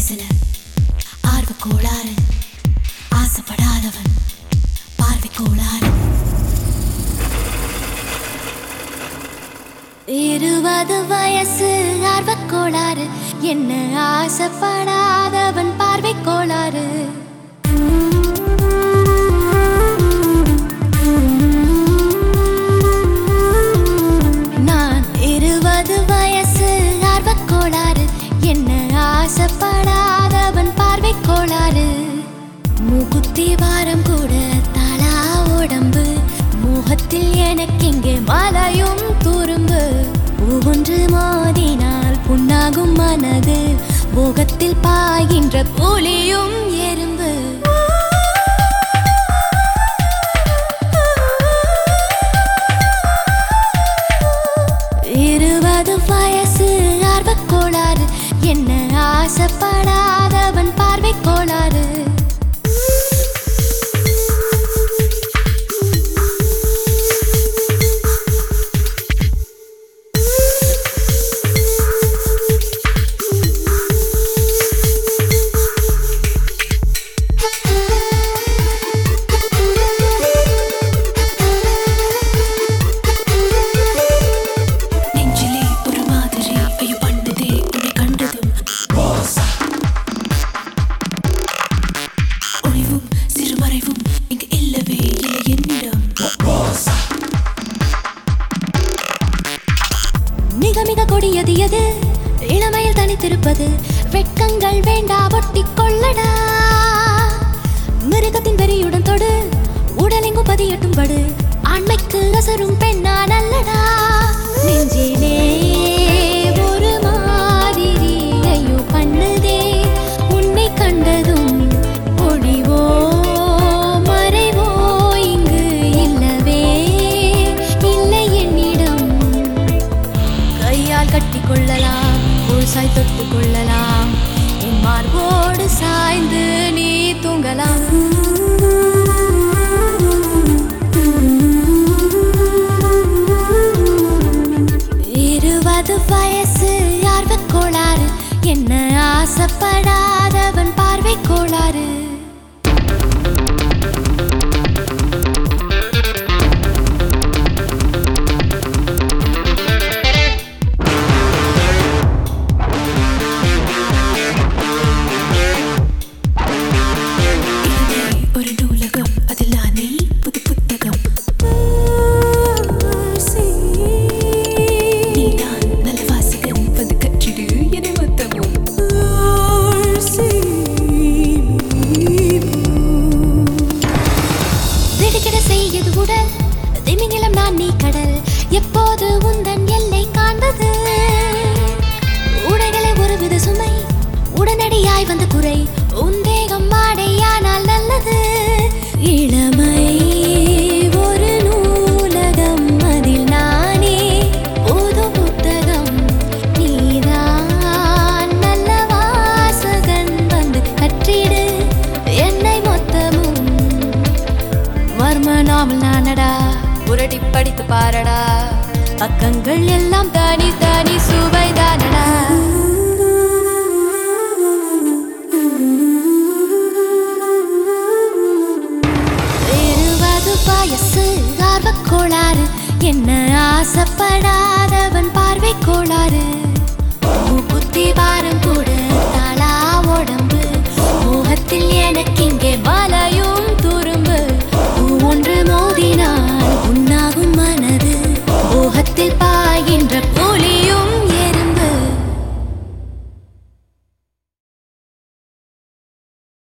வயசுல ஆர்வ கோளாறு ஆசைப்படாதவன் பார்வை கோளாறு இருபது வயசு ஆர்வ கோளாறு என்ன ஆசைப்படாதவன் பார்வை கோளாறு நான் இருபது வயசு ஆர்வக் கோளாறு என்ன ஆசைப்படாதவன் பார்வை கோளாறு மூக்குத்தி வாரம் கூட தலா உடம்பு முகத்தில் எனக்கெங்கே மலையும் துரும்பு ஒவ்வொன்று மோதினால் புண்ணாகும் மனது முகத்தில் பாய்கின்ற புலியும் எறும்பு இருபது வயசு ஆர்வக் கோளாறு என்ன ஆசைப்படாதவன் பார்வை கோளாறு நெஞ்சிலே ஒரு மாதிரி ஐயோ பண்ணுதே உன்னை கண்டதும் ஒளிவும் சிறுமறைவும் இங்கு இல்லவே இல்லை என்னிடம் மிக மிக கொடியது எது இளமையில் தனித்திருப்பது வெட்கங்கள் வேண்டா ஒட்டிக் கொள்ளடா மிருகத்தின் வெறியுடன் தொடு உடலெங்கும் பதியட்டும் படு ஆண்மைக்கு அசரும் பெண்ணா நல்லடா நெஞ்சிலே ஒரு மாதிரி ஐயோ பண்ணுதே உன்னை கண்டதும் ஒளிவோ மறைவோ இங்கு இல்லவே இல்லை என்னிடம் கையால் கட்டி கொள்ளலாம் சாய் தொட்டு கொள்ளலாம் என் மார்போடு சாய்ந்து நீ தூங்கலாம் இருபது வயசு ஆர்வக் கோளாறு என்ன ஆசைப்படாதவன் பார்வை கோளாறு இதுவே ஒரு நூலகம் அதில் நானே புது புத்தகம் நீதான் நல்ல வாசகன் வந்து கற்றிடு என மொத்தமும் திடுக்கிட செய்யது உடல் திமிங்கிலம் நான் நீ கடல் எப்போது உந்தன் எல்லை காண்பது உடைகளை ஒருவித சுமை உடனடியாய் வந்து குறை உந்தேகம் மாடையானால் நல்லது இளமை ஒரு நூலகம் அதில் நானே புது புத்தகம் நீதான் நல்ல வாசகன் வந்து கற்றிடு என்னை மொத்தமும் மர்ம நாவல் நானடா புரட்டி படித்து பாரடா பக்கங்கள் எல்லாம் தனி தனி சுவைதானடா இருபது வயசு ஆர்வக் கோளாறு என்ன ஆசைப்படாதவன்